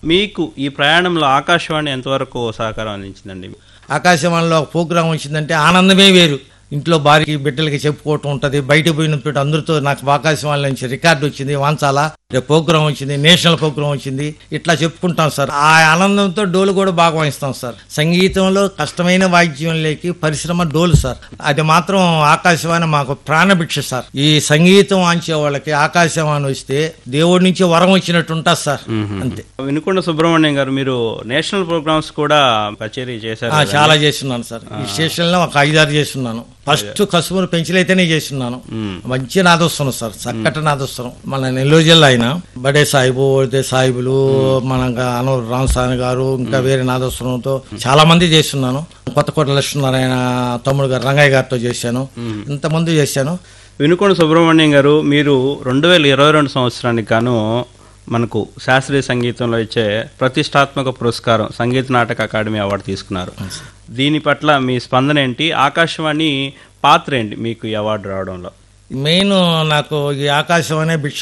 మీకు ఈ ప్రయాణంలో ఆకాశవాణి ఎంతవరకు సహకారం అందించిందండి ఆకాశవాణిలో ఒక ప్రోగ్రాం వచ్చిందంటే ఆనందమే వేరు ఇంట్లో భార్యకి బిడ్డలకి చెప్పుకోవటం ఉంటది బయట పోయినప్పుడు అందరితో నాకు ఆకాశవాణి నుంచి రికార్డు వచ్చింది వాంచాల రేపు ప్రోగ్రాం వచ్చింది నేషనల్ ప్రోగ్రాం వచ్చింది ఇట్లా చెప్పుకుంటాం సార్ ఆ ఆనందంతో డోలు కూడా బాగా వాయిస్తాం సార్ సంగీతంలో కష్టమైన వాయిద్యంలోకి పరిశ్రమ డోలు సార్ అది మాత్రం ఆకాశవాణి మాకు ప్రాణభిక్ష సార్ ఈ సంగీతం వాంచే వాళ్ళకి ఆకాశవాణి వస్తే దేవుడి నుంచి వరం వచ్చినట్టు ఉంటుంది సార్ అంతే వినుకొండ సుబ్రహ్మణ్యం గారు మీరు నేషనల్ ప్రోగ్రామ్స్ కూడా కచేరీ చేశారు ఆ, కదండి? చాలా చేస్తున్నాను సార్ ఈ స్టేషన్ లో ఒక ఐదారు చేస్తున్నాను ఫస్ట్ కసుమూరు పెంచులైతేనే చేస్తున్నాను మ్మ్. మంచి నాదొస్తున్నాం సార్ చక్కటి నాదొస్తున్నాం మన నెల్లూరు జిల్లా ఆయన బడే సాహిబు ఓడితే సాహిబులు మన అనూరు రామస్వామి గారు ఇంకా వేరే నాదొస్వరంతో చాలా మంది చేస్తున్నాను కొత్తకోట లక్ష్మీనారాయణ తమ్ముడు గారు రంగయ్య గారితో చేశాను ఇంతమంది చేశాను వినుకొండ సుబ్రహ్మణ్యం గారు మీరు రెండు వేల ఇరవై రెండు సంవత్సరానికి గాను మనకు శాస్త్రీయ సంగీతంలో ఇచ్చే ప్రతిష్టాత్మక పురస్కారం సంగీత నాటక అకాడమీ అవార్డు తీసుకున్నారు దీని పట్ల మీ స్పందన ఏంటి ఆకాశవాణి పాత్ర ఏంటి మీకు ఈ అవార్డు రావడంలో మెయిన్ నాకు ఈ ఆకాశం అనే భిక్ష